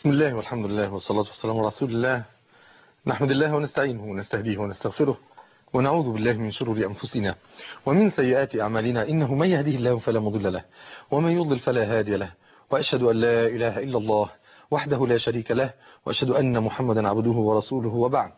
بسم الله والحمد لله والصلاة والسلام على رسول الله نحمد الله ونستعينه ونستهديه ونستغفره ونعوذ بالله من شرور أنفسنا ومن سيئات أعمالنا إنه من يهديه الله فلا مضل له ومن يضلل فلا هادي له وأشهد أن لا إله إلا الله وحده لا شريك له وأشهد أن محمدا عبده ورسوله وبعد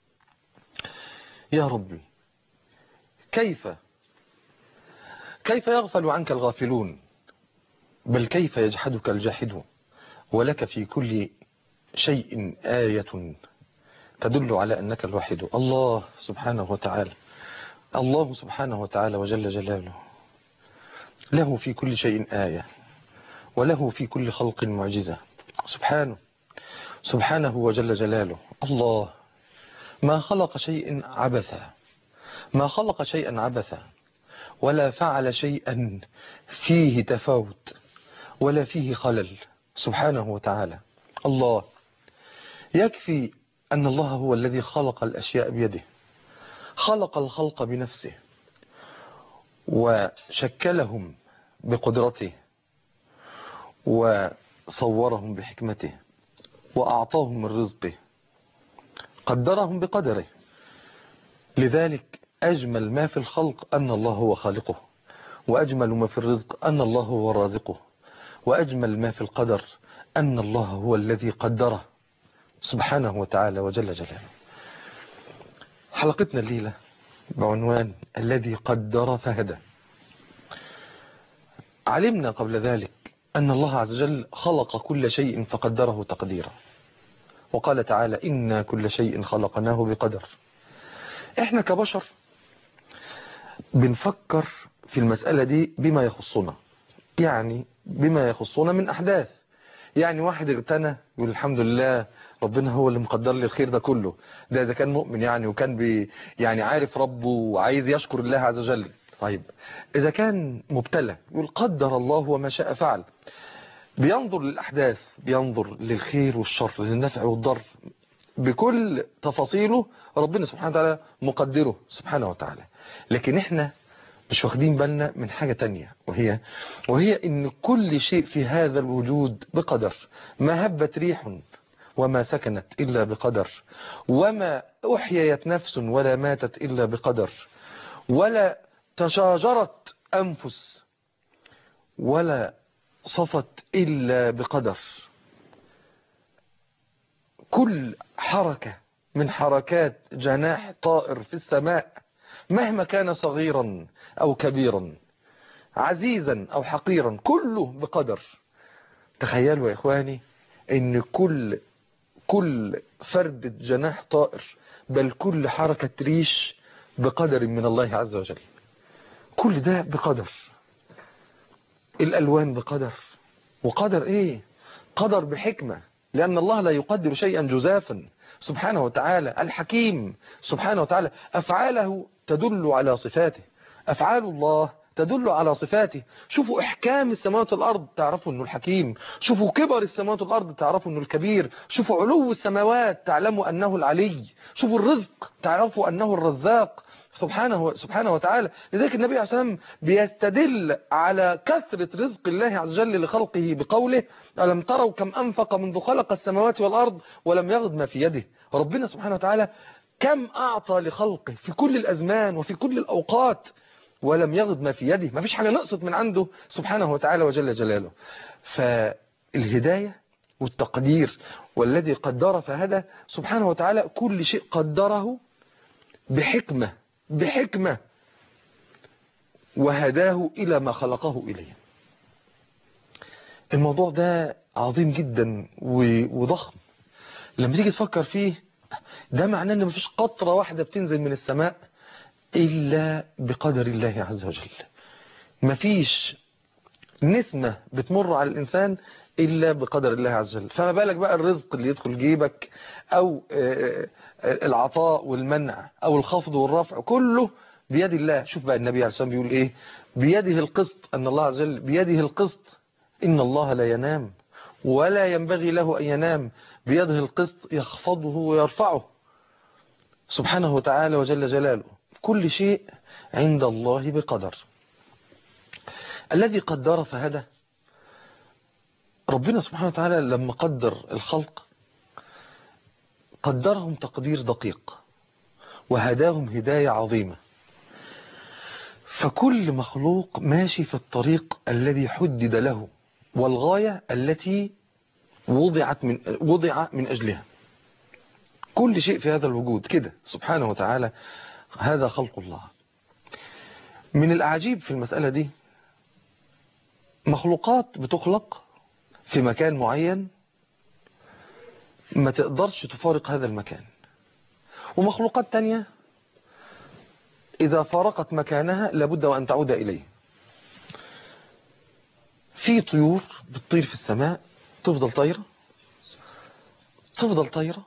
يا ربي كيف كيف يغفل عنك الغافلون بل كيف يجحدك الجاحدون ولك في كل شيء آية تدل على أنك الواحد الله سبحانه وتعالى الله سبحانه وتعالى وجل جلاله له في كل شيء آية وله في كل خلق معجزة سبحانه سبحانه وجل جلاله الله ما خلق شيء عبثا ما خلق شيئا عبثا ولا فعل شيئا فيه تفاوت ولا فيه خلل سبحانه وتعالى الله يكفي أن الله هو الذي خلق الأشياء بيده خلق الخلق بنفسه وشكلهم بقدرته وصورهم بحكمته وأعطاهم من رزقه قدرهم بقدره لذلك أجمل ما في الخلق أن الله هو خالقه وأجمل ما في الرزق أن الله هو رازقه وأجمل ما في القدر أن الله هو الذي قدره سبحانه وتعالى وجل جلاله حلقتنا الليلة بعنوان الذي قدر فهدى علمنا قبل ذلك أن الله عز وجل خلق كل شيء فقدره تقديرا وقال تعالى إنا كل شيء خلقناه بقدر احنا كبشر بنفكر في المسألة دي بما يخصنا يعني بما يخصنا من أحداث يعني واحد اغتنى يقول الحمد لله ربنا هو اللي مقدر لي الخير ده كله ده إذا كان مؤمن يعني وكان بي يعني عارف ربه وعايز يشكر الله عز وجل طيب إذا كان مبتلى يقول قدر الله وما شاء فعل بينظر للأحداث بينظر للخير والشر للنفع والضر بكل تفاصيله ربنا سبحانه وتعالى مقدره سبحانه وتعالى لكن احنا مش واخدين بالنا من حاجة تانية وهي وهي ان كل شيء في هذا الوجود بقدر ما هبت ريح وما سكنت إلا بقدر وما أحييت نفس ولا ماتت إلا بقدر ولا تشاجرت أنفس ولا صفت إلا بقدر كل حركة من حركات جناح طائر في السماء مهما كان صغيرا أو كبيرا عزيزا أو حقيرا كله بقدر تخيلوا يا إخواني ان كل كل فردة جناح طائر بل كل حركة ريش بقدر من الله عز وجل كل ده بقدر الألوان بقدر وقدر ايه قدر بحكمة لأن الله لا يقدر شيئا جزافا سبحانه وتعالى الحكيم سبحانه وتعالى أفعاله تدل على صفاته أفعال الله تدل على صفاته شوفوا إحكام السماوات والأرض تعرفوا أنه الحكيم شوفوا كبر السماوات والأرض تعرفوا أنه الكبير شوفوا علو السماوات تعلموا أنه العلي شوفوا الرزق تعرفوا أنه الرزاق سبحانه سبحانه وتعالى لذلك النبي عليه الصلاة والسلام بيستدل على كثرة رزق الله عز وجل لخلقه بقوله ألم تروا كم أنفق منذ خلق السماوات والأرض ولم يغض ما في يده ربنا سبحانه وتعالى كم أعطى لخلقه في كل الأزمان وفي كل الأوقات ولم يغض ما في يده ما فيش حاجة نقصت من عنده سبحانه وتعالى وجل جلاله فالهداية والتقدير والذي قدر فهدى سبحانه وتعالى كل شيء قدره بحكمة بحكمة وهداه إلى ما خلقه إليه الموضوع ده عظيم جدا وضخم لما تيجي تفكر فيه ده معناه ان مفيش قطرة واحدة بتنزل من السماء إلا بقدر الله عز وجل مفيش نسمة بتمر على الإنسان إلا بقدر الله عز وجل فما بالك بقى الرزق اللي يدخل جيبك أو العطاء والمنع أو الخفض والرفع كله بيد الله شوف بقى النبي عليه الصلاة والسلام بيقول إيه بيده القسط أن الله عز وجل بيده القسط إن الله لا ينام ولا ينبغي له أن ينام بيده القسط يخفضه ويرفعه سبحانه وتعالى وجل جلاله كل شيء عند الله بقدر الذي قدر فهدى ربنا سبحانه وتعالى لما قدر الخلق قدرهم تقدير دقيق وهداهم هداية عظيمة فكل مخلوق ماشي في الطريق الذي حدد له والغاية التي وضعت من وضع من أجلها كل شيء في هذا الوجود كده سبحانه وتعالى هذا خلق الله من الأعجيب في المسألة دي مخلوقات بتخلق في مكان معين ما تقدرش تفارق هذا المكان ومخلوقات تانية إذا فارقت مكانها لابد وأن تعود إليه في طيور بتطير في السماء تفضل طايرة تفضل طايرة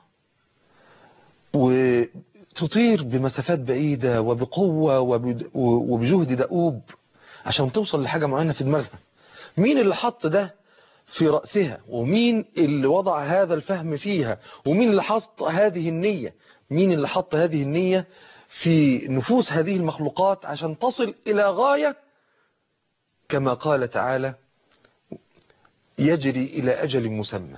وتطير بمسافات بعيدة وبقوة وبجهد دؤوب عشان توصل لحاجة معينة في دماغها مين اللي حط ده في رأسها ومين اللي وضع هذا الفهم فيها ومين اللي حط هذه النية مين اللي حط هذه النية في نفوس هذه المخلوقات عشان تصل إلى غاية كما قال تعالى يجري إلى أجل مسمى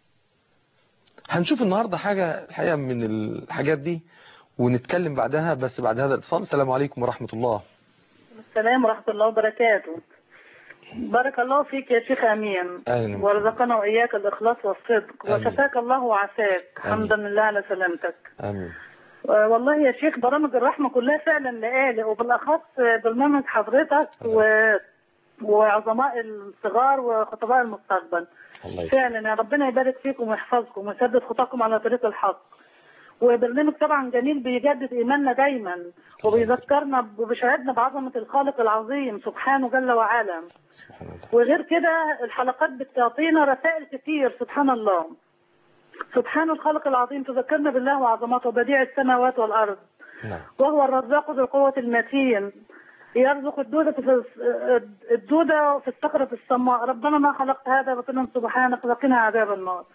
هنشوف النهاردة حاجة الحقيقة من الحاجات دي ونتكلم بعدها بس بعد هذا الاتصال السلام عليكم ورحمة الله السلام ورحمة الله وبركاته بارك الله فيك يا شيخ أمين أهلا ورزقنا وإياك الإخلاص والصدق آمين. وشفاك الله وعافاك حمدا لله على سلامتك آمين آه، والله يا شيخ برامج الرحمة كلها فعلا لآلئ وبالأخص برنامج حضرتك و... وعظماء الصغار وخطباء المستقبل الله يسلمك فعلا يا ربنا يبارك فيكم ويحفظكم ويسدد خطاكم على طريق الحق وبرنامج طبعا جميل بيجدد ايماننا دايما وبيذكرنا وبيشهدنا بعظمه الخالق العظيم سبحانه جل وعلا سبحان الله وغير كده الحلقات بتعطينا رسائل كتير سبحان الله سبحان الخالق العظيم تذكرنا بالله وعظمته بديع السماوات والارض نعم وهو الرزاق ذو القوة المتين يرزق الدودة في الدودة في الصخرة الصماء ربنا ما خلقت هذا باطلا سبحانك فقنا عذاب النار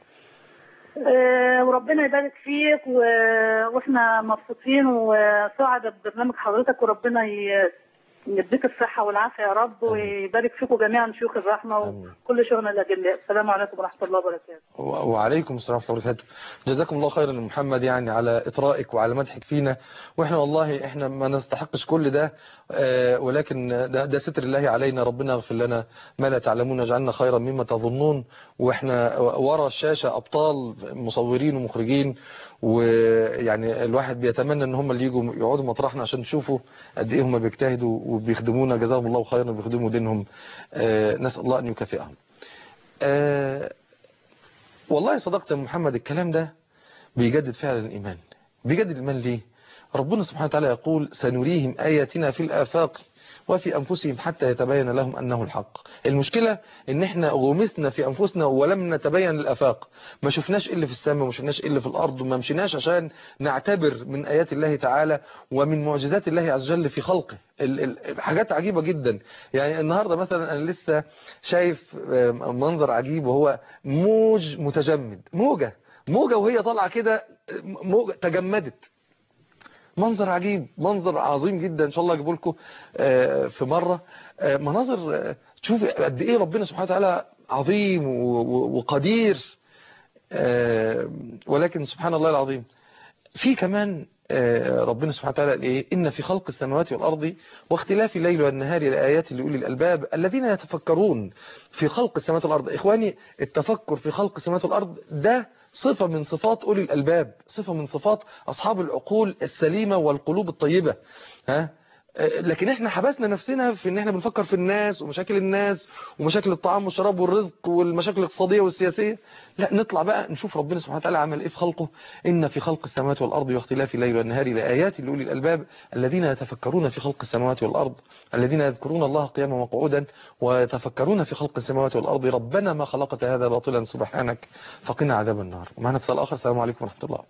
آه، وربنا يبارك فيك و- واحنا مبسوطين وسعداء ببرنامج حضرتك وربنا ي- يديك الصحة والعافية يا رب ويبارك فيكم جميعا شيوخ الرحمة آمين. وكل شغلنا الأجلاء السلام عليكم ورحمة الله وبركاته و- وعليكم السلام ورحمة الله وبركاته جزاكم الله خيرا يا محمد يعني على إطرائك وعلى مدحك فينا وإحنا والله إحنا ما نستحقش كل ده آه، ولكن ده, ده ستر الله علينا ربنا يغفر لنا ما لا تعلمون اجعلنا خيرا مما تظنون وإحنا ورا الشاشة أبطال مصورين ومخرجين ويعني الواحد بيتمنى ان هم اللي يجوا يقعدوا مطرحنا عشان تشوفوا قد ايه هم بيجتهدوا وبيخدمونا جزاهم الله خيرا وبيخدموا دينهم آه، نسأل الله ان يكافئهم آه، والله صدقت يا محمد الكلام ده بيجدد فعلا الإيمان بيجدد الإيمان ليه ربنا سبحانه وتعالى يقول سنريهم آياتنا في الآفاق وفي أنفسهم حتى يتبين لهم أنه الحق المشكلة إن إحنا غمسنا في أنفسنا ولم نتبين الآفاق ما شفناش إيه اللي في السماء وما شفناش إيه اللي في الأرض وما مشيناش عشان نعتبر من آيات الله تعالى ومن معجزات الله عز وجل في خلقه ال- ال- حاجات عجيبة جدا يعني النهاردة مثلا أنا لسه شايف آه، منظر عجيب وهو موج متجمد موجة موجة وهي طالعة كده آه، موجة تجمدت منظر عجيب منظر عظيم جدا ان شاء الله اجيبه لكم آه، في مره آه، مناظر آه، تشوف قد ايه ربنا سبحانه وتعالى عظيم و- و- وقدير آه، ولكن سبحان الله العظيم في كمان آه، ربنا سبحانه وتعالى قال ايه ان في خلق السماوات والارض واختلاف الليل والنهار لايات لاولي الالباب الذين يتفكرون في خلق السماوات والارض اخواني التفكر في خلق السماوات والارض ده صفة من صفات أولي الألباب صفة من صفات أصحاب العقول السليمة والقلوب الطيبة ها آه، لكن احنا حبسنا نفسنا في ان احنا بنفكر في الناس ومشاكل الناس ومشاكل الطعام والشراب والرزق والمشاكل الاقتصادية والسياسية لا نطلع بقى نشوف ربنا سبحانه وتعالى عمل ايه في خلقه ان في خلق السماوات والارض واختلاف الليل والنهار لآيات لأولي الألباب الذين يتفكرون في خلق السماوات والارض الذين يذكرون الله قياما وقعودا ويتفكرون في خلق السماوات والارض ربنا ما خلقت هذا باطلا سبحانك فقنا عذاب النار ومعنا اتصال اخر السلام عليكم ورحمة الله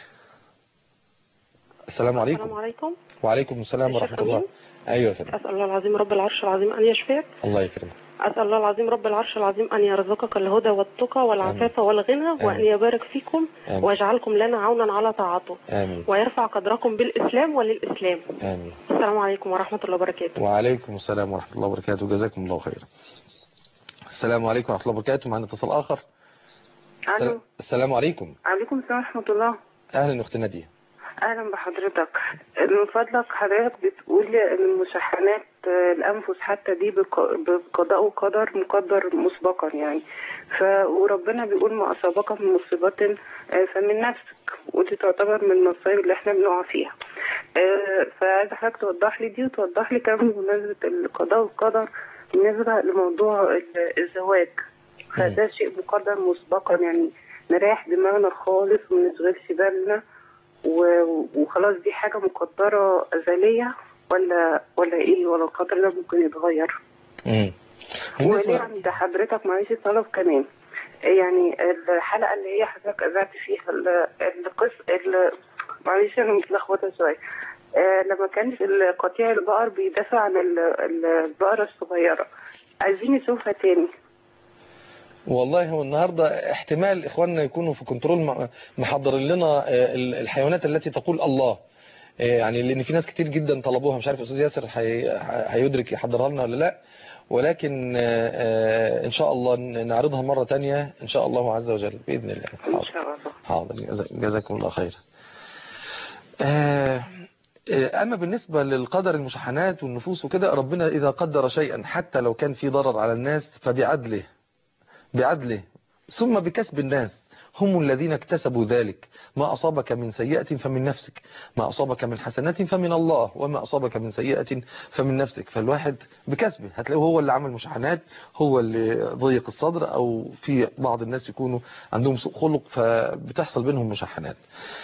السلام عليكم السلام عليكم وعليكم السلام الشيخ ورحمة الله أمين. ايوه يا فندم أسأل الله العظيم رب العرش العظيم أن يشفيك الله يكرمك أسأل الله العظيم رب العرش العظيم أن يرزقك الهدى والتقى والعفاف والغنى وأن آمين. يبارك فيكم آمين. ويجعلكم لنا عونا على طاعته امين ويرفع قدركم بالإسلام وللإسلام امين السلام عليكم ورحمة الله وبركاته وعليكم السلام ورحمة الله وبركاته جزاكم الله خيرا السلام عليكم ورحمة الله وبركاته معنا اتصال آخر الو السلام عليكم عليكم السلام ورحمة الله أهلا أخت نادية اهلا بحضرتك من فضلك حضرتك بتقول ان المشاحنات آه، الانفس حتى دي بق- بقضاء وقدر مقدر مسبقا يعني ف وربنا بيقول ما اصابك من مصيبة آه، فمن نفسك ودي تعتبر من المصايب اللي احنا بنقع فيها آه، فعايزة حضرتك توضح لي دي وتوضح لي كمان بمناسبة القضاء والقدر بالنسبة لموضوع ال- الزواج فده شيء مقدر مسبقا يعني نريح دماغنا خالص وما نشغلش بالنا و- وخلاص دي حاجة مقدرة أزلية ولا ولا إيه ولا القدر ده ممكن يتغير مم. وليه بالنسبة عند حضرتك معلش طلب كمان يعني الحلقة اللي هي حضرتك أذعت فيها ال- القص ال- معلش أنا متلخبطة شوية آه، لما كان في قطيع البقر بيدافع عن ال- ال- البقرة الصغيرة عايزين نشوفها تاني والله هو النهاردة احتمال إخواننا يكونوا في كنترول م- محضرين لنا آه، ال- الحيوانات التي تقول الله آه، يعني لأن في ناس كتير جدا طلبوها مش عارف أستاذ ياسر هي- هيدرك يحضرها لنا ولا لا ولكن آه، آه، إن شاء الله ن- نعرضها مرة تانية إن شاء الله عز وجل بإذن الله إن حاضر شاء الله حاضر جزا- جزاكم الله خير آه، آه، أما بالنسبة للقدر المشاحنات والنفوس وكده ربنا إذا قدر شيئا حتى لو كان في ضرر على الناس فبعدله بعدله ثم بكسب الناس هم الذين اكتسبوا ذلك ما أصابك من سيئة فمن نفسك ما أصابك من حسنة فمن الله وما أصابك من سيئة فمن نفسك فالواحد بكسبه هتلاقيه هو اللي عمل مشاحنات هو اللي ضيق الصدر أو في بعض الناس يكونوا عندهم سوء خلق فبتحصل بينهم مشاحنات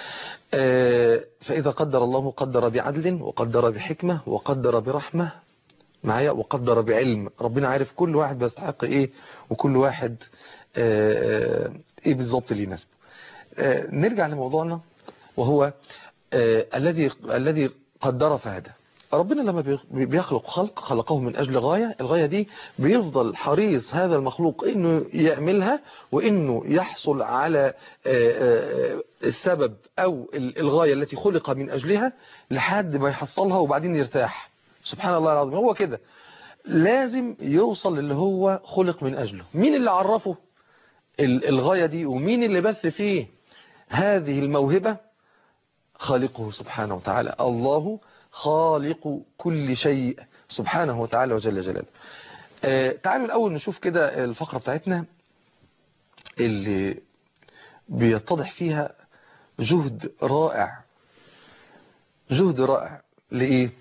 آه، فإذا قدر الله قدر بعدل وقدر بحكمة وقدر برحمة معايا وقدر بعلم ربنا عارف كل واحد بيستحق ايه وكل واحد آه، آه، ايه بالظبط اللي يناسبه آه، نرجع لموضوعنا وهو آه، الذي الذي قدر فهدى ربنا لما بيخ- بيخلق خلق خلقه من أجل غاية الغاية دي بيفضل حريص هذا المخلوق إنه يعملها وإنه يحصل على آه، آه، السبب أو ال- الغاية التي خلق من أجلها لحد ما يحصلها وبعدين يرتاح سبحان الله العظيم هو كده لازم يوصل اللي هو خلق من أجله مين اللي عرفه ال- الغاية دي ومين اللي بث فيه هذه الموهبة خالقه سبحانه وتعالى الله خالق كل شيء سبحانه وتعالى وجل جلاله آه تعالوا الأول نشوف كده الفقرة بتاعتنا اللي بيتضح فيها جهد رائع جهد رائع لإيه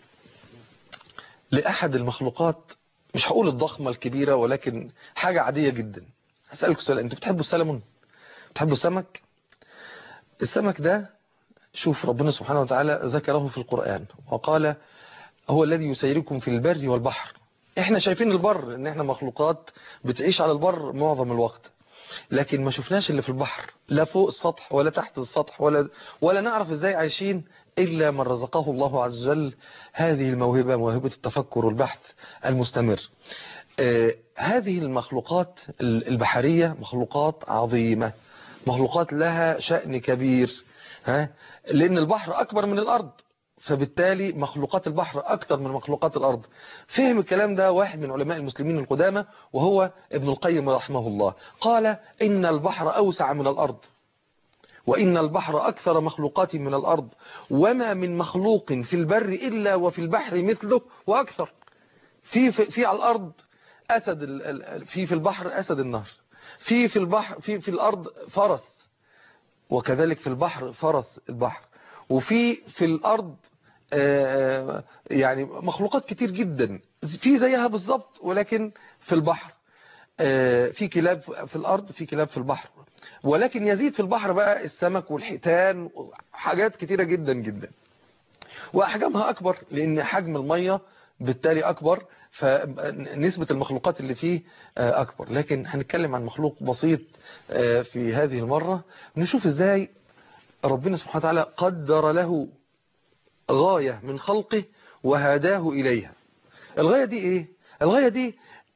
لأحد المخلوقات مش هقول الضخمة الكبيرة ولكن حاجة عادية جدا هسألكم سؤال انتوا بتحبوا السلمون بتحبوا السمك السمك ده شوف ربنا سبحانه وتعالى ذكره في القرآن وقال هو الذي يسيركم في البر والبحر احنا شايفين البر ان احنا مخلوقات بتعيش على البر معظم الوقت لكن ما شفناش اللي في البحر لا فوق السطح ولا تحت السطح ولا ولا نعرف ازاي عايشين الا من رزقه الله عز وجل هذه الموهبة موهبة التفكر والبحث المستمر آه هذه المخلوقات البحرية مخلوقات عظيمة مخلوقات لها شأن كبير ها لأن البحر أكبر من الأرض فبالتالي مخلوقات البحر أكثر من مخلوقات الأرض فهم الكلام ده واحد من علماء المسلمين القدامى وهو ابن القيم رحمه الله قال إن البحر أوسع من الأرض وإن البحر أكثر مخلوقات من الأرض وما من مخلوق في البر إلا وفي البحر مثله وأكثر في, في, في على الأرض أسد في في البحر أسد النهر في في البحر في في الأرض فرس وكذلك في البحر فرس البحر وفي في الأرض يعني مخلوقات كتير جدا في زيها بالظبط ولكن في البحر في كلاب في الأرض في كلاب في البحر ولكن يزيد في البحر بقى السمك والحيتان وحاجات كتيرة جدا جدا وأحجامها أكبر لأن حجم المية بالتالي أكبر فنسبة المخلوقات اللي فيه أكبر لكن هنتكلم عن مخلوق بسيط في هذه المرة نشوف إزاي ربنا سبحانه وتعالى قدر له غاية من خلقه وهداه إليها الغاية دي إيه؟ الغاية دي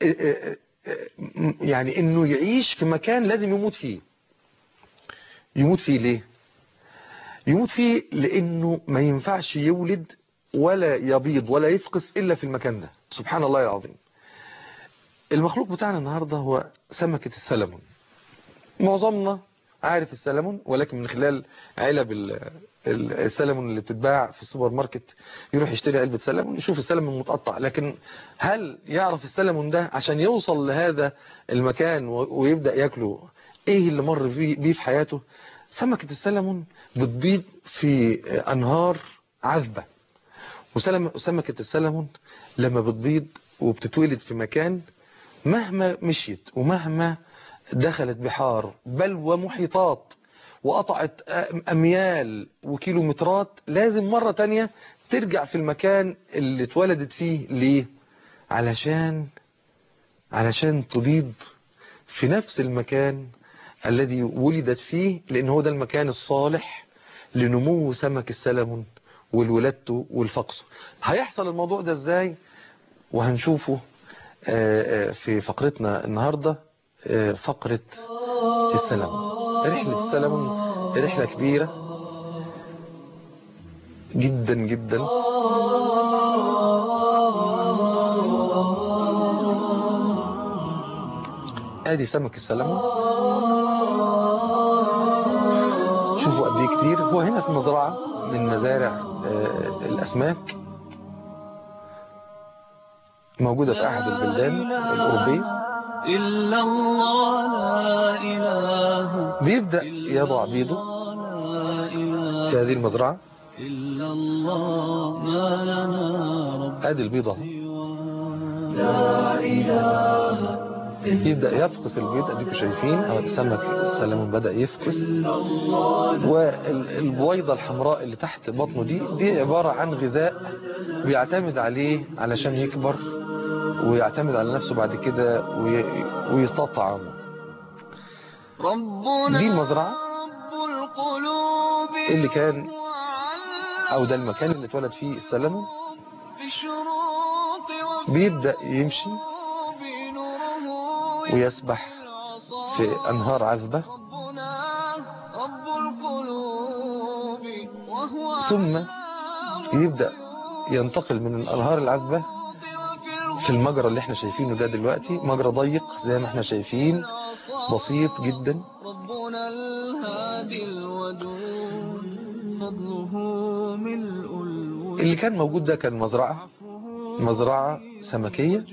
يعني إنه يعيش في مكان لازم يموت فيه يموت فيه ليه؟ يموت فيه لأنه ما ينفعش يولد ولا يبيض ولا يفقس إلا في المكان ده سبحان الله العظيم المخلوق بتاعنا النهاردة هو سمكة السلمون معظمنا عارف السلمون ولكن من خلال علب ال- ال- السلمون اللي بتتباع في السوبر ماركت يروح يشتري علبة سلمون يشوف السلمون متقطع لكن هل يعرف السلمون ده عشان يوصل لهذا المكان و- ويبدأ ياكله ايه اللي مر فيه بيه في حياته سمكة السلمون بتبيض في انهار عذبة وسلم- وسمكة السلمون لما بتبيض وبتتولد في مكان مهما مشيت ومهما دخلت بحار بل ومحيطات وقطعت أميال وكيلومترات لازم مرة تانية ترجع في المكان اللي اتولدت فيه ليه علشان علشان تبيض في نفس المكان الذي ولدت فيه لأن هو ده المكان الصالح لنمو سمك السلمون والولادته والفقسه هيحصل الموضوع ده ازاي وهنشوفه آه، آه، في فقرتنا النهاردة آه، فقرة السلمون رحلة السلمون رحلة كبيرة جدا جدا ادي سمك السلمون شوفوا قد ايه كتير هو هنا في مزرعة من مزارع آه، الاسماك موجودة في احد البلدان الاوروبية إلا الله لا إله بيبدأ يضع بيضه لا إله في هذه المزرعة إلا الله ما لنا رب ادي البيضة يبدأ يفقس البيض اديكم شايفين او السمك السلمون بدأ يفقس والبويضة الحمراء اللي تحت بطنه دي دي عبارة عن غذاء بيعتمد عليه علشان يكبر ويعتمد على نفسه بعد كده وي- ويصطاد طعامه ربنا دي المزرعة رب القلوب اللي كان وعلم او ده المكان اللي اتولد فيه السلمون بالشروق بيبدأ يمشي وبنوره ويسبح في انهار عذبة ربنا رب القلوب وهو ثم يبدأ ينتقل من الانهار العذبة في المجرى اللي احنا شايفينه ده دلوقتي مجرى ضيق زي ما احنا شايفين بسيط جدا ربنا الهادي الودود فضله ملء الوجود اللي كان موجود ده كان مزرعة مزرعة سمكية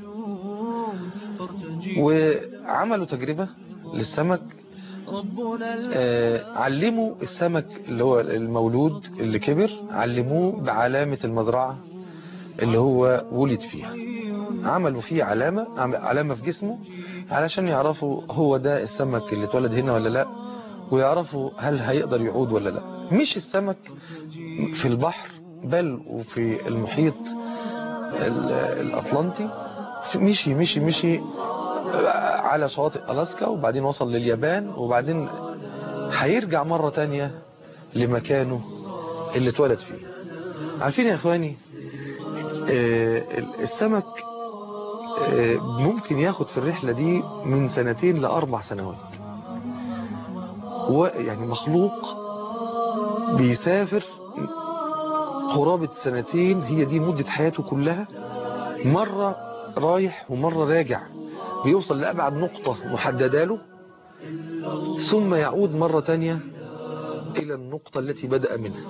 وعملوا تجربة للسمك ربنا آه، علموا السمك اللي هو المولود اللي كبر علموه بعلامة المزرعة اللي هو ولد فيها عملوا فيه علامة عم- علامة في جسمه علشان يعرفوا هو ده السمك اللي اتولد هنا ولا لا ويعرفوا هل هيقدر يعود ولا لا مش السمك في البحر بل وفي المحيط ال- الأطلنطي في- مشي مشي مشي على شواطئ ألاسكا وبعدين وصل لليابان وبعدين هيرجع مرة تانية لمكانه اللي اتولد فيه عارفين يا اخواني آه، السمك آه، ممكن ياخد في الرحلة دي من سنتين لأربع سنوات هو يعني مخلوق بيسافر قرابة سنتين هي دي مدة حياته كلها مرة رايح ومرة راجع بيوصل لأبعد نقطة محددة له ثم يعود مرة تانية إلى النقطة التي بدأ منها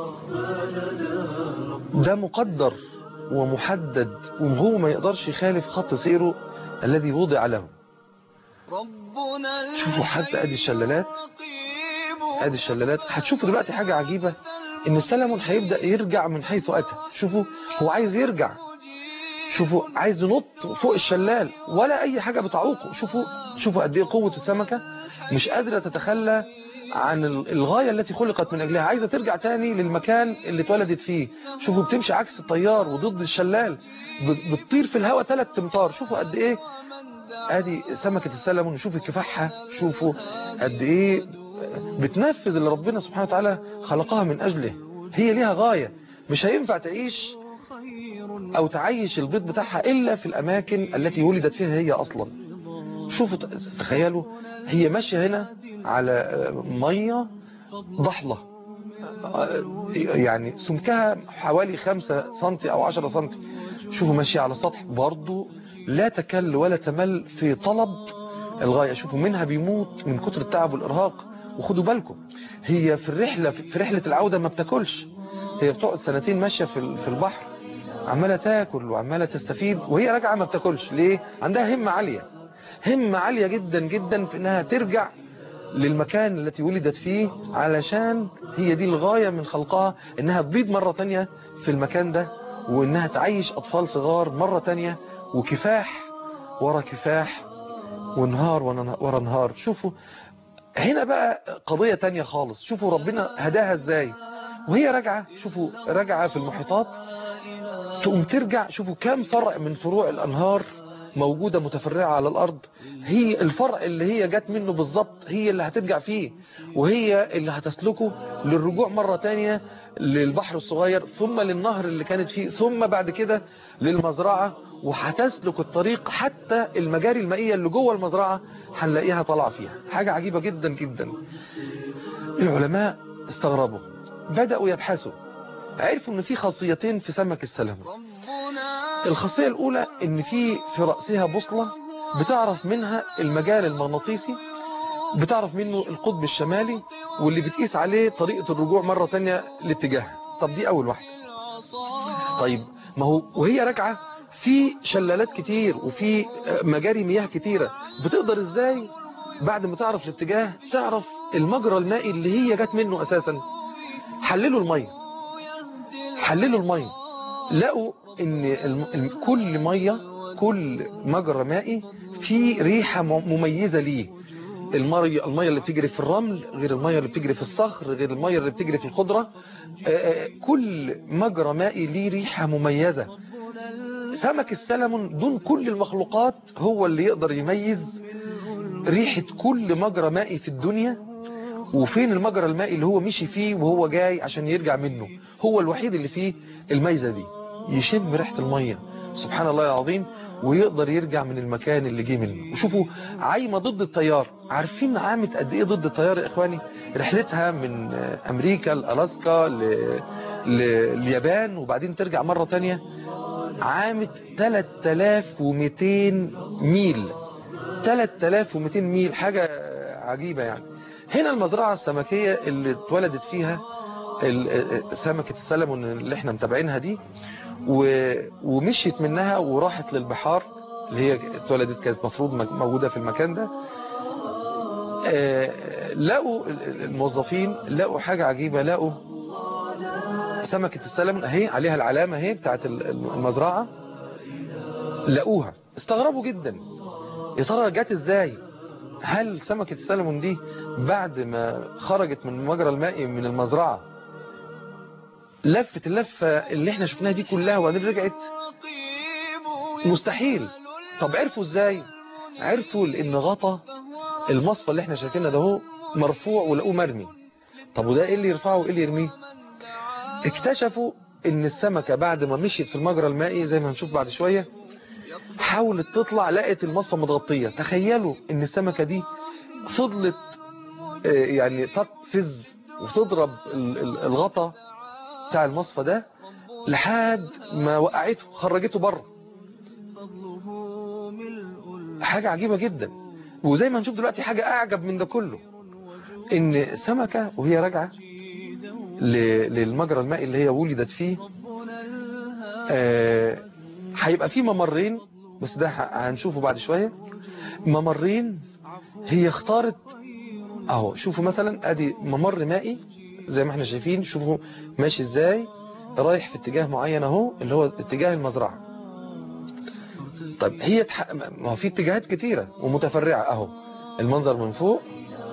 ده مقدر ومحدد وهو ما يقدرش يخالف خط سيره الذي وضع له ربنا شوفوا حتى ادي الشلالات الرقيب ادي الشلالات هتشوفوا دلوقتي حاجة عجيبة ان السلمون هيبدأ يرجع من حيث اتى شوفوا هو عايز يرجع شوفوا عايز ينط فوق الشلال ولا اي حاجة بتعوقه شوفوا شوفوا قد ايه قوة السمكة مش قادرة تتخلى عن ال- الغاية التي خلقت من اجلها عايزة ترجع تاني للمكان اللي اتولدت فيه شوفوا بتمشي عكس التيار وضد الشلال ب- بتطير في الهواء ثلاث امتار شوفوا قد ايه ادي سمكة السلمون شوفوا كفاحها شوفوا قد ايه بتنفذ اللي ربنا سبحانه وتعالى خلقها من اجله هي ليها غاية مش هينفع تعيش او تعيش البيض بتاعها الا في الاماكن التي ولدت فيها هي اصلا شوفوا ت- تخيلوا هي ماشية هنا على آه، مية ضحلة آه، يعني سمكها حوالي خمسة سنتي او عشرة سنتي شوفوا ماشية على السطح برضو لا تكل ولا تمل في طلب الغاية شوفوا منها بيموت من كتر التعب والإرهاق وخدوا بالكم هي في الرحلة في رحلة العودة ما بتاكلش هي بتقعد سنتين ماشية في في البحر عمالة تاكل وعمالة تستفيد وهي راجعة ما بتاكلش ليه عندها همة عالية همة عالية جدا جدا في انها ترجع للمكان التي ولدت فيه علشان هي دي الغاية من خلقها انها تبيض مرة تانية في المكان ده وانها تعيش اطفال صغار مرة تانية وكفاح ورا كفاح ونهار ورا نهار شوفوا هنا بقى قضية تانية خالص شوفوا ربنا هداها ازاي وهي راجعة شوفوا راجعة في المحيطات تقوم ترجع شوفوا كم فرع من فروع الانهار موجودة متفرعة على الأرض هي الفرع اللي هي جت منه بالظبط هي اللي هترجع فيه وهي اللي هتسلكه للرجوع مرة تانية للبحر الصغير ثم للنهر اللي كانت فيه ثم بعد كده للمزرعة وهتسلك الطريق حتى المجاري المائية اللي جوه المزرعة هنلاقيها طالعة فيها حاجة عجيبة جدا جدا العلماء استغربوا بدأوا يبحثوا عرفوا ان في خاصيتين في سمك السلمون الخاصية الأولى إن في في رأسها بوصلة بتعرف منها المجال المغناطيسي بتعرف منه القطب الشمالي واللي بتقيس عليه طريقة الرجوع مرة تانية لاتجاه طب دي أول واحدة طيب ما هو وهي راجعة في شلالات كتير وفي مجاري مياه كتيرة بتقدر ازاي بعد ما تعرف الاتجاه تعرف المجرى المائي اللي هي جت منه أساسا حللوا المية حللوا المية لقوا ان كل مية كل مجرى مائي في ريحة مميزة ليه المية المية اللي بتجري في الرمل غير المية اللي بتجري في الصخر غير المية اللي بتجري في الخضرة كل مجرى مائي ليه ريحة مميزة سمك السلمون دون كل المخلوقات هو اللي يقدر يميز ريحة كل مجرى مائي في الدنيا وفين المجرى المائي اللي هو مشي فيه وهو جاي عشان يرجع منه هو الوحيد اللي فيه الميزة دي يشم ريحة المية سبحان الله العظيم ويقدر يرجع من المكان اللي جه منه وشوفوا عايمة ضد التيار عارفين عامة قد ايه ضد التيار يا اخواني رحلتها من امريكا لألاسكا ل... ل... اليابان وبعدين ترجع مرة تانية عامة 3200 ميل 3200 ميل حاجة عجيبة يعني هنا المزرعة السمكية اللي اتولدت فيها سمكة السلمون اللي احنا متابعينها دي ومشيت منها وراحت للبحار اللي هي اتولدت كانت مفروض موجودة في المكان ده لقوا الموظفين لقوا حاجة عجيبة لقوا سمكة السلمون اهي عليها العلامة اهي بتاعت المزرعة لقوها استغربوا جدا يا ترى جت ازاي هل سمكة السلمون دي بعد ما خرجت من المجرى المائي من المزرعة لفت اللفة اللي احنا شفناها دي كلها وبعدين رجعت مستحيل طب عرفوا ازاي عرفوا لان غطى المصفى اللي احنا شايفينها ده هو مرفوع ولقوه مرمي طب وده ايه اللي يرفعه وايه اللي يرميه اكتشفوا ان السمكة بعد ما مشيت في المجرى المائي زي ما هنشوف بعد شوية حاولت تطلع لقت المصفى متغطية تخيلوا ان السمكة دي فضلت يعني تقفز وتضرب الغطا بتاع المصفى ده لحد ما وقعته خرجته بره حاجة عجيبة جدا وزي ما هنشوف دلوقتي حاجة أعجب من ده كله إن سمكة وهي راجعة للمجرى المائي اللي هي ولدت فيه هيبقى في ممرين بس ده هنشوفه بعد شوية ممرين هي اختارت اهو شوفوا مثلا ادي ممر مائي زي ما احنا شايفين شوفوا ماشي ازاي رايح في اتجاه معين اهو اللي هو اتجاه المزرعة طيب هي تح... ما هو في اتجاهات كتيرة ومتفرعة اهو المنظر من فوق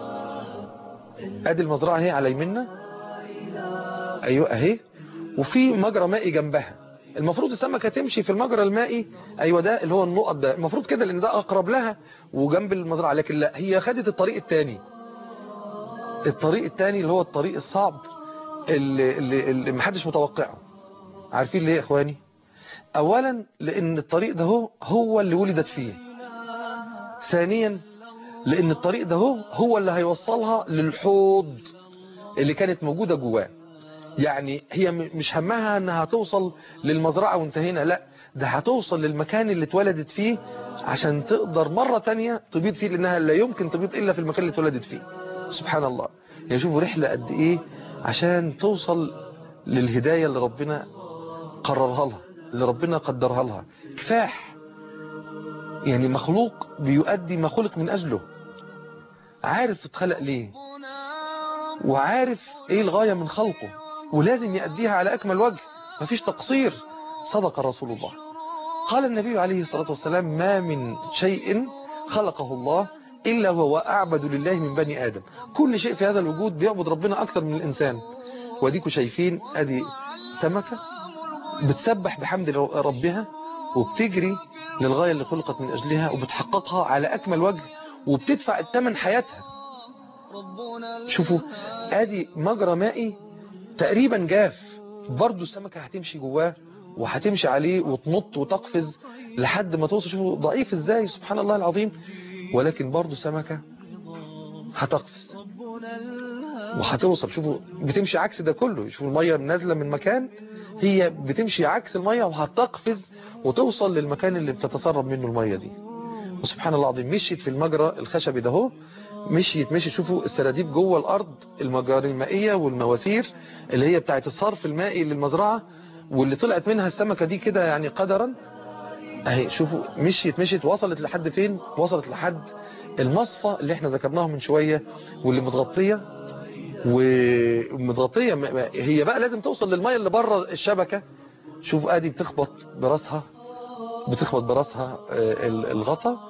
ادي المزرعة اهي على يمنا ايوه اهي وفي مجرى مائي جنبها المفروض السمكة تمشي في المجرى المائي ايوه ده اللي هو النقط ده المفروض كده لان ده اقرب لها وجنب المزرعة لكن لا هي خدت الطريق التاني الطريق التاني اللي هو الطريق الصعب اللي, اللي, اللي محدش متوقعه عارفين ليه يا اخواني اولا لان الطريق ده هو هو اللي ولدت فيه ثانيا لان الطريق ده هو هو اللي هيوصلها للحوض اللي كانت موجودة جواه يعني هي مش همها انها توصل للمزرعة وانتهينا لا ده هتوصل للمكان اللي اتولدت فيه عشان تقدر مرة تانية تبيض فيه لانها لا يمكن تبيض الا في المكان اللي اتولدت فيه سبحان الله يعني شوفوا رحلة قد ايه عشان توصل للهداية اللي ربنا قررها لها اللي ربنا قدرها لها كفاح يعني مخلوق بيؤدي ما خلق من اجله عارف اتخلق ليه وعارف ايه الغاية من خلقه ولازم يأديها على اكمل وجه مفيش تقصير صدق رسول الله قال النبي عليه الصلاة والسلام ما من شيء خلقه الله إلا وهو أعبد لله من بني آدم كل شيء في هذا الوجود بيعبد ربنا أكثر من الإنسان وديكوا شايفين أدي سمكة بتسبح بحمد ربها وبتجري للغاية اللي خلقت من أجلها وبتحققها على أكمل وجه وبتدفع الثمن حياتها شوفوا ادي مجرى مائي تقريبا جاف برضو السمكة هتمشي جواه وهتمشي عليه وتنط وتقفز لحد ما توصل شوفوا ضعيف ازاي سبحان الله العظيم ولكن برضو سمكة هتقفز وهتوصل شوفوا بتمشي عكس ده كله شوفوا المية نازلة من مكان هي بتمشي عكس المية وهتقفز وتوصل للمكان اللي بتتسرب منه المية دي وسبحان الله العظيم مشيت في المجرى الخشبي ده اهو مشيت مشيت شوفوا السراديب جوه الارض المجاري المائية والمواسير اللي هي بتاعت الصرف المائي للمزرعة واللي طلعت منها السمكة دي كده يعني قدرا اهي شوفوا مشيت مشيت وصلت لحد فين وصلت لحد المصفى اللي احنا ذكرناها من شوية واللي متغطية ومتغطية هي بقى لازم توصل للمية اللي بره الشبكة شوف ادي بتخبط براسها بتخبط براسها الغطا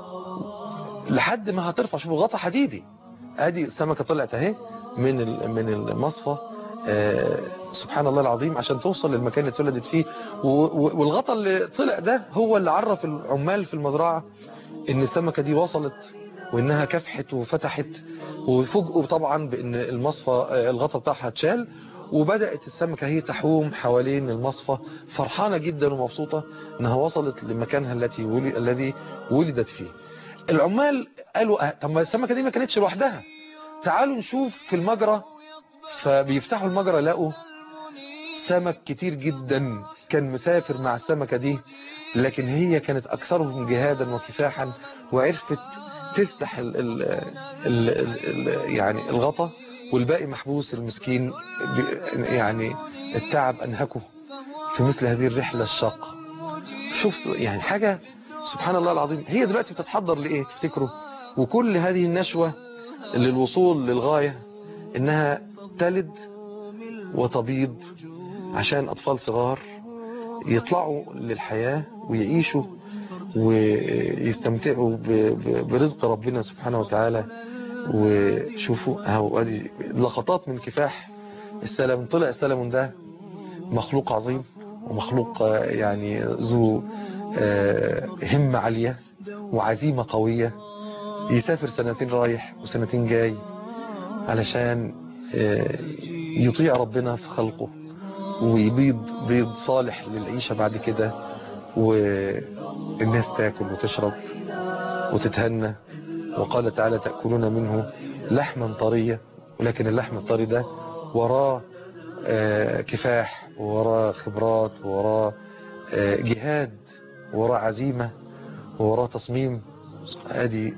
لحد ما هترفع شوفوا غطا حديدي ادي السمكة طلعت اهي من من المصفى آه سبحان الله العظيم عشان توصل للمكان اللي اتولدت فيه والغطا اللي طلع ده هو اللي عرف العمال في المزرعة ان السمكة دي وصلت وانها كفحت وفتحت وفوجئوا طبعا بان المصفى آه الغطا بتاعها اتشال وبدأت السمكة هي تحوم حوالين المصفى فرحانة جدا ومبسوطة انها وصلت لمكانها التي ولي الذي ولدت فيه العمال قالوا طب ما السمكة دي ما كانتش لوحدها تعالوا نشوف في المجرى فبيفتحوا المجرى لقوا سمك كتير جدا كان مسافر مع السمكة دي لكن هي كانت أكثرهم جهادا وكفاحا وعرفت تفتح ال ال ال ال يعني الغطا والباقي محبوس المسكين يعني التعب أنهكه في مثل هذه الرحلة الشاقة شفت يعني حاجة سبحان الله العظيم هي دلوقتي بتتحضر لإيه تفتكروا وكل هذه النشوة للوصول للغاية إنها تلد وتبيض عشان أطفال صغار يطلعوا للحياة ويعيشوا ويستمتعوا برزق ربنا سبحانه وتعالى وشوفوا اهو ادي لقطات من كفاح السلم طلع السلم ده مخلوق عظيم ومخلوق يعني ذو همة عالية وعزيمة قوية يسافر سنتين رايح وسنتين جاي علشان يطيع ربنا في خلقه ويبيض بيض صالح للعيشة بعد كده والناس تاكل وتشرب وتتهنى وقال تعالى تأكلون منه لحما طريا ولكن اللحم الطري ده وراه كفاح ووراه خبرات ووراه جهاد ووراه عزيمة ووراه تصميم ادي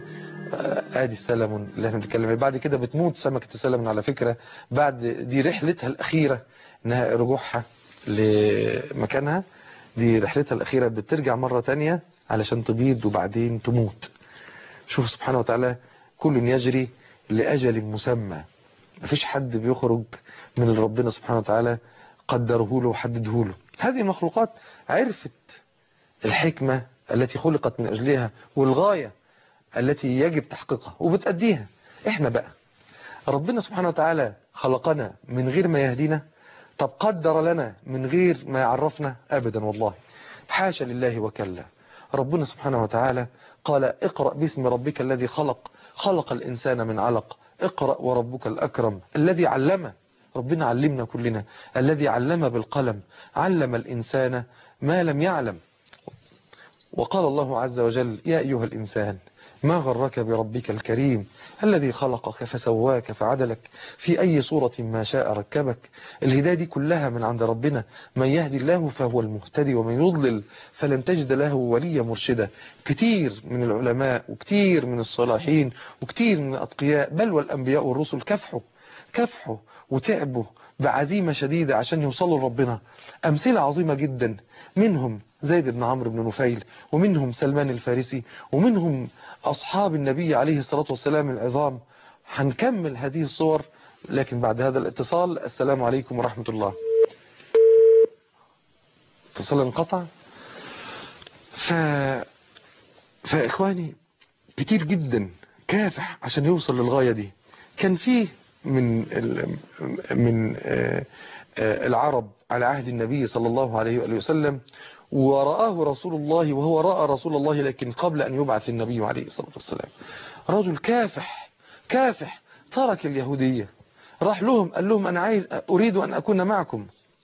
ادي السلمون اللي احنا بنتكلم عليه بعد كده بتموت سمكة السلمون على فكرة بعد دي رحلتها الأخيرة انها رجوعها لمكانها دي رحلتها الأخيرة بترجع مرة تانية علشان تبيض وبعدين تموت شوف سبحانه وتعالى كل يجري لأجل مسمى مفيش حد بيخرج من اللي ربنا سبحانه وتعالى قدره له وحدده له هذه المخلوقات عرفت الحكمة التي خلقت من أجلها والغاية التي يجب تحقيقها وبتأديها احنا بقى ربنا سبحانه وتعالى خلقنا من غير ما يهدينا طب قدر لنا من غير ما يعرفنا أبدا والله حاشا لله وكلا ربنا سبحانه وتعالى قال اقرأ باسم ربك الذي خلق خلق الإنسان من علق اقرأ وربك الأكرم الذي علم ربنا علمنا كلنا الذي علم بالقلم علم الإنسان ما لم يعلم وقال الله عز وجل يا أيها الإنسان ما غرك بربك الكريم الذي خلقك فسواك فعدلك في أي صورة ما شاء ركبك الهداية دي كلها من عند ربنا من يهدي الله فهو المهتدي ومن يضلل فلن تجد له وليا مرشدا كتير من العلماء وكتير من الصالحين وكتير من الأتقياء بل والأنبياء والرسل كفحوا كفحوا وتعبوا بعزيمة شديدة عشان يوصلوا لربنا أمثلة عظيمة جدا منهم زيد بن عمرو بن نفيل ومنهم سلمان الفارسي ومنهم أصحاب النبي عليه الصلاة والسلام العظام هنكمل هذه الصور لكن بعد هذا الاتصال السلام عليكم ورحمة الله اتصال انقطع ف... فإخواني كتير جدا كافح عشان يوصل للغاية دي كان فيه من ال... من آه، آه، العرب على عهد النبي صلى الله عليه وآله وسلم ورآه رسول الله وهو رأى رسول الله لكن قبل أن يبعث النبي عليه الصلاة والسلام رجل كافح كافح ترك اليهودية راح لهم قال لهم أنا عايز أريد أن أكون معكم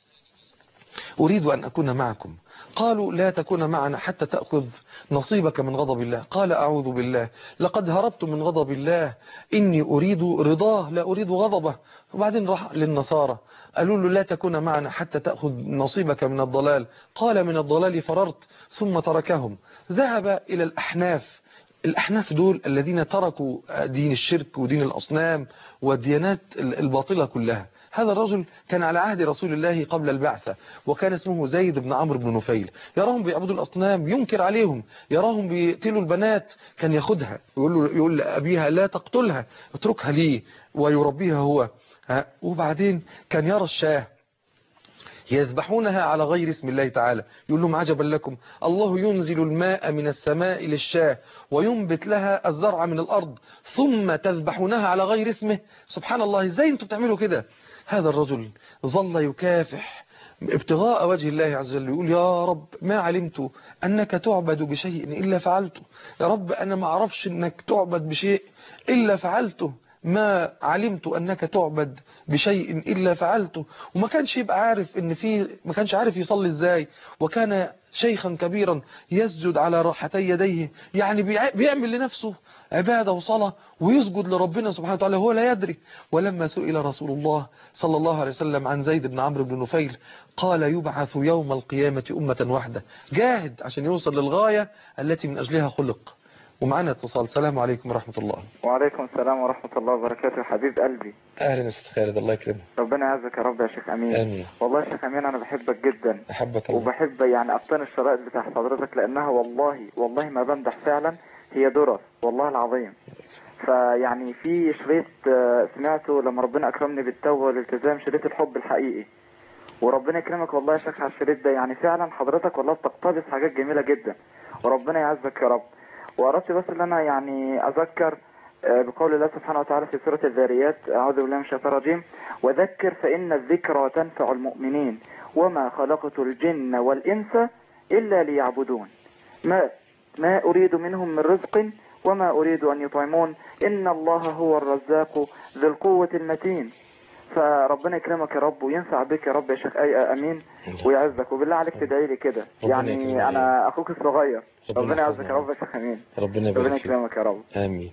أريد أن أكون معكم قالوا لا تكون معنا حتى تأخذ نصيبك من غضب الله قال أعوذ بالله لقد هربت من غضب الله إني أريد رضاه لا أريد غضبه وبعدين راح للنصارى قالوا له لا تكون معنا حتى تأخذ نصيبك من الضلال قال من الضلال فررت ثم تركهم ذهب إلى الأحناف الأحناف دول الذين تركوا دين الشرك ودين الأصنام والديانات الباطلة كلها هذا الرجل كان على عهد رسول الله قبل البعثة وكان اسمه زيد بن عمرو بن نفيل يراهم بيعبدوا الأصنام ينكر عليهم يراهم بيقتلوا البنات كان ياخدها يقول, له يقول لأبيها لا تقتلها اتركها لي ويربيها هو ها وبعدين كان يرى الشاه يذبحونها على غير اسم الله تعالى يقول لهم عجبا لكم الله ينزل الماء من السماء للشاه وينبت لها الزرع من الأرض ثم تذبحونها على غير اسمه سبحان الله ازاي انتم بتعملوا كده هذا الرجل ظل يكافح ابتغاء وجه الله عز وجل يقول يا رب ما علمت أنك تعبد بشيء إلا فعلته يا رب أنا ما أعرفش أنك تعبد بشيء إلا فعلته ما علمت أنك تعبد بشيء إلا فعلته وما كانش يبقى عارف ان في ما كانش عارف يصلي ازاي وكان شيخا كبيرا يسجد على راحتي يديه يعني بيع- بيعمل لنفسه عبادة وصلاة ويسجد لربنا سبحانه وتعالى هو لا يدري ولما سئل رسول الله صلى الله عليه وسلم عن زيد بن عمرو بن نفيل قال يبعث يوم القيامة أمة واحدة جاهد عشان يوصل للغاية التي من أجلها خلق ومعنا اتصال السلام عليكم ورحمة الله وعليكم السلام ورحمة الله وبركاته حبيب قلبي أهلا يا أستاذ خالد الله يكرمك ربنا يعزك يا رب يا شيخ أمين آمين والله يا شيخ أمين أنا بحبك جدا أحبك الله وبحب يعني أبطان الشرائط بتاع حضرتك لأنها والله والله ما بمدح فعلا هي درر والله العظيم فيعني في شريط آه، سمعته لما ربنا أكرمني بالتوبة والالتزام شريط الحب الحقيقي وربنا يكرمك والله يا شيخ على الشريط ده يعني فعلا حضرتك والله بتقتبس حاجات جميلة جدا وربنا يعزك يا رب وأردت بس ان انا يعني اذكر آه، بقول الله سبحانه وتعالى في سورة الذاريات أعوذ بالله من الشيطان الرجيم وذكر فإن الذكرى تنفع المؤمنين وما خلقت الجن والإنس إلا ليعبدون ما ما أريد منهم من رزق وما أريد أن يطعمون إن الله هو الرزاق ذو القوة المتين فربنا يكرمك يا رب وينفع بك يا رب يا شيخ أي أمين ويعزك وبالله عليك تدعي لي كده ربنا يكرمك. يعني أنا أخوك الصغير ربنا ربنا يعزك يحفظنا. يا رب يا شيخ أمين ربنا ربنا يبارك فيك يكرمك يا رب آمين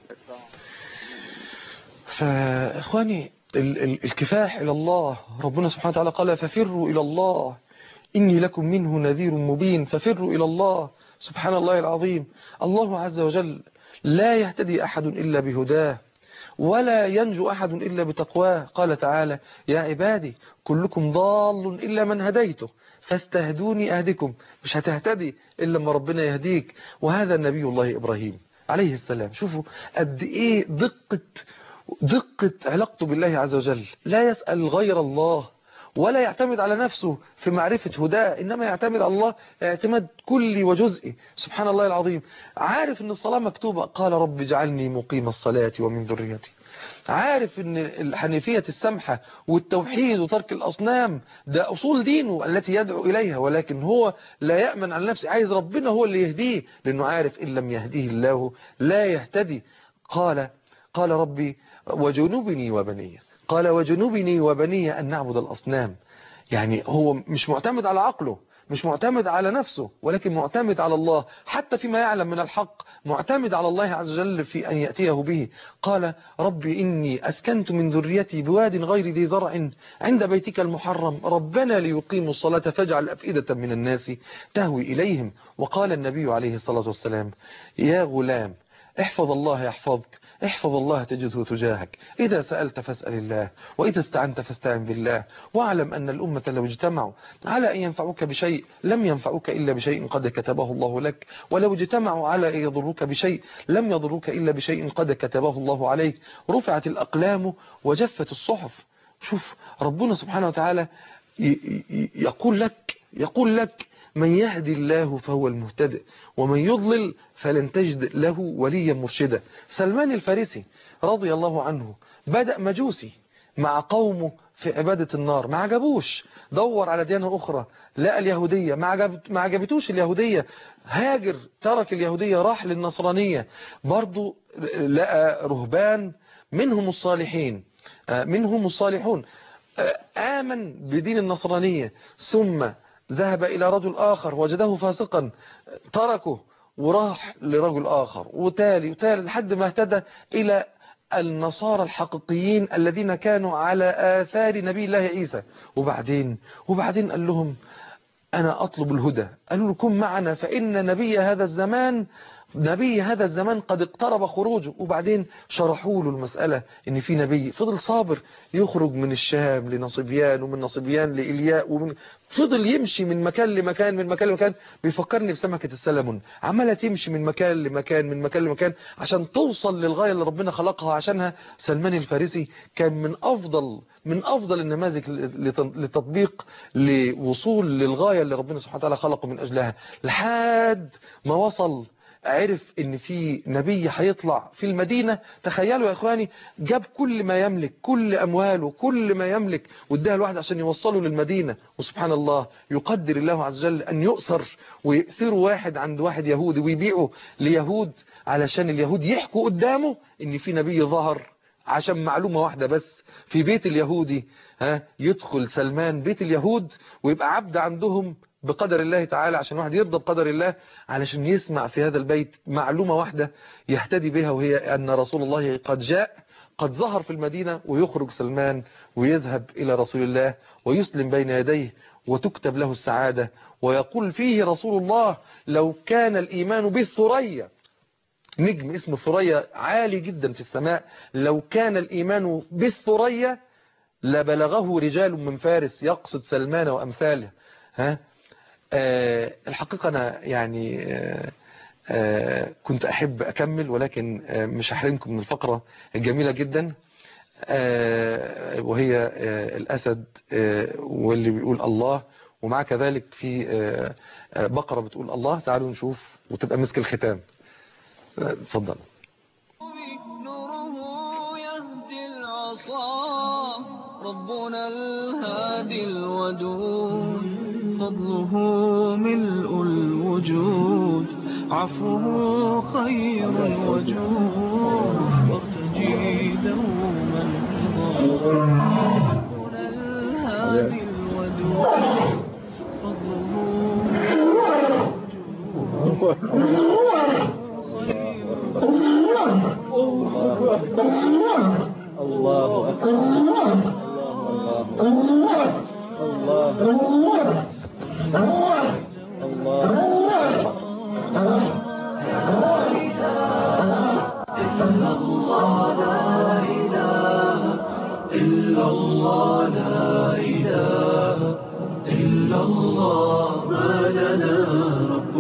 فإخواني ال- ال- الكفاح إلى الله ربنا سبحانه وتعالى قال ففروا إلى الله إني لكم منه نذير مبين ففروا إلى الله سبحان الله العظيم الله عز وجل لا يهتدي أحد إلا بهداه ولا ينجو أحد إلا بتقواه قال تعالى يا عبادي كلكم ضال إلا من هديته فاستهدوني أهدكم مش هتهتدي إلا لما ربنا يهديك وهذا النبي الله إبراهيم عليه السلام شوفوا قد إيه دقة دقة علاقته بالله عز وجل لا يسأل غير الله ولا يعتمد على نفسه في معرفة هداه إنما يعتمد على الله اعتماد كلي وجزئي سبحان الله العظيم عارف ان الصلاة مكتوبة قال رب اجعلني مقيم الصلاة ومن ذريتي عارف ان الحنيفية السمحة والتوحيد وترك الأصنام ده أصول دينه التي يدعو إليها ولكن هو لا يأمن على نفسه عايز ربنا هو اللي يهديه لأنه عارف إن لم يهديه الله لا يهتدي قال قال ربي وجنوبني وبني قال وجنوبني وبني أن نعبد الأصنام يعني هو مش معتمد على عقله مش معتمد على نفسه ولكن معتمد على الله حتى فيما يعلم من الحق معتمد على الله عز وجل في أن يأتيه به قال ربي إني أسكنت من ذريتي بواد غير ذي زرع عند بيتك المحرم ربنا ليقيموا الصلاة فاجعل أفئدة من الناس تهوي إليهم وقال النبي عليه الصلاة والسلام يا غلام احفظ الله يحفظك احفظ الله تجده تجاهك إذا سألت فاسأل الله وإذا استعنت فاستعن بالله واعلم أن الأمة لو اجتمعوا على أن ينفعوك بشيء لم ينفعوك إلا بشيء قد كتبه الله لك ولو اجتمعوا على أن يضروك بشيء لم يضروك إلا بشيء قد كتبه الله عليك رفعت الأقلام وجفت الصحف شوف ربنا سبحانه وتعالى يقول لك يقول لك من يهدي الله فهو المهتدئ ومن يضلل فلن تجد له وليا مرشدا سلمان الفارسي رضي الله عنه بدأ مجوسي مع قومه في عبادة النار ما عجبوش دور على ديانة أخرى لقى اليهودية ما, عجب ما عجبتوش اليهودية هاجر ترك اليهودية راح للنصرانية برضو لقى رهبان منهم الصالحين منهم الصالحون آمن بدين النصرانية ثم ذهب إلى رجل آخر وجده فاسقا تركه وراح لرجل آخر وتالي وتالي لحد ما اهتدى إلى النصارى الحقيقيين الذين كانوا على آثار نبي الله عيسى وبعدين وبعدين قال لهم أنا أطلب الهدى قالوا له كن معنا فإن نبي هذا الزمان نبي هذا الزمان قد اقترب خروجه وبعدين شرحوا له المسألة ان في نبي فضل صابر يخرج من الشام لنصبيان ومن نصبيان لإلياء ومن فضل يمشي من مكان لمكان من مكان لمكان بيفكرني بسمكة السلمون عمالة تمشي من مكان لمكان من مكان لمكان عشان توصل للغاية اللي ربنا خلقها عشانها سلمان الفارسي كان من أفضل من أفضل النماذج لتطبيق لوصول للغاية اللي ربنا سبحانه وتعالى خلقه من أجلها لحد ما وصل عرف ان في نبي هيطلع في المدينة تخيلوا يا اخواني جاب كل ما يملك كل امواله كل ما يملك واداها الواحد عشان يوصله للمدينة وسبحان الله يقدر الله عز وجل ان يؤسر ويأسروا واحد عند واحد يهودي ويبيعه ليهود علشان اليهود يحكوا قدامه ان في نبي ظهر عشان معلومة واحدة بس في بيت اليهودي ها يدخل سلمان بيت اليهود ويبقى عبد عندهم بقدر الله تعالى عشان واحد يرضى بقدر الله علشان يسمع في هذا البيت معلومة واحدة يهتدي بها وهي أن رسول الله قد جاء قد ظهر في المدينة ويخرج سلمان ويذهب إلى رسول الله ويسلم بين يديه وتكتب له السعادة ويقول فيه رسول الله لو كان الإيمان بالثريا نجم اسمه الثريا عالي جدا في السماء لو كان الإيمان بالثريا لبلغه رجال من فارس يقصد سلمان وأمثاله ها أه الحقيقة أنا يعني أه أه كنت أحب أكمل ولكن مش هحرمكم من الفقرة الجميلة جدا وهي الأسد واللي بيقول الله ومع كذلك في بقرة بتقول الله تعالوا نشوف وتبقى مسك الختام اتفضل نوره يهدي العصا ربنا الهادي الودود فضله ملء الوجود عفوه خير الوجود وارتجي دوما رضا ربنا الهادي الودود فضله الله أكبر الله الله إلا الله لا إله إلا الله ما لنا رب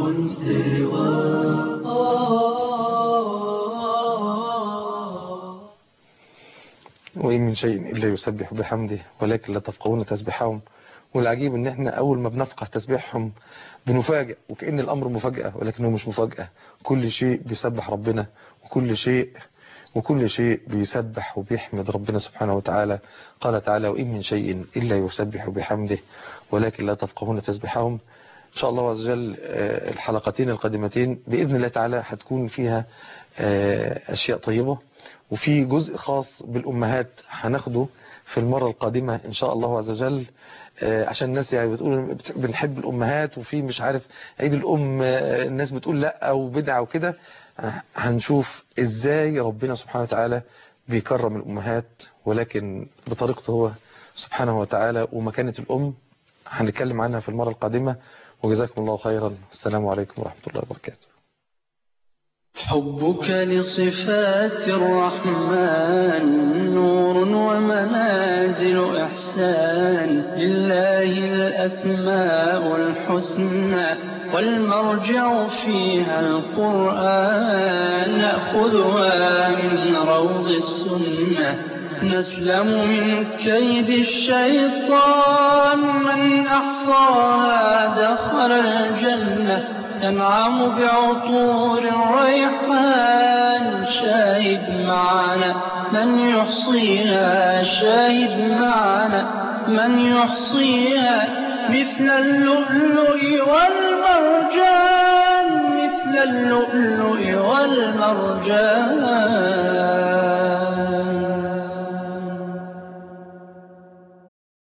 سواه وإن من شيء إلا يسبح بحمده ولكن لا تفقهون تسبحهم والعجيب ان احنا اول ما بنفقه تسبيحهم بنفاجئ وكأن الامر مفاجأة ولكنه مش مفاجأة كل شيء بيسبح ربنا وكل شيء وكل شيء بيسبح وبيحمد ربنا سبحانه وتعالى قال تعالى وإن من شيء إلا يسبح بحمده ولكن لا تفقهون تسبحهم إن شاء الله عز وجل الحلقتين القادمتين بإذن الله تعالى هتكون فيها أشياء طيبة وفي جزء خاص بالأمهات هناخده في المرة القادمة إن شاء الله عز وجل آه، عشان الناس يعني بتقول بت- بنحب الأمهات وفي مش عارف عيد الأم آه، الناس بتقول لا وبدعة وكده آه، هنشوف إزاي ربنا سبحانه وتعالى بيكرم الأمهات ولكن بطريقته هو سبحانه وتعالى ومكانة الأم هنتكلم عنها في المرة القادمة وجزاكم الله خيرا السلام عليكم ورحمة الله وبركاته حبك لصفات الرحمن نور ومنازل إحسان لله الأسماء الحسنى والمرجع فيها القرآن نأخذها من روض السنة نسلم من كيد الشيطان من أحصاها دخل الجنة ينعم بعطور الريحان شاهد معنا من يحصيها شاهد معنا من يحصيها مثل اللؤلؤ والمرجان مثل اللؤلؤ والمرجان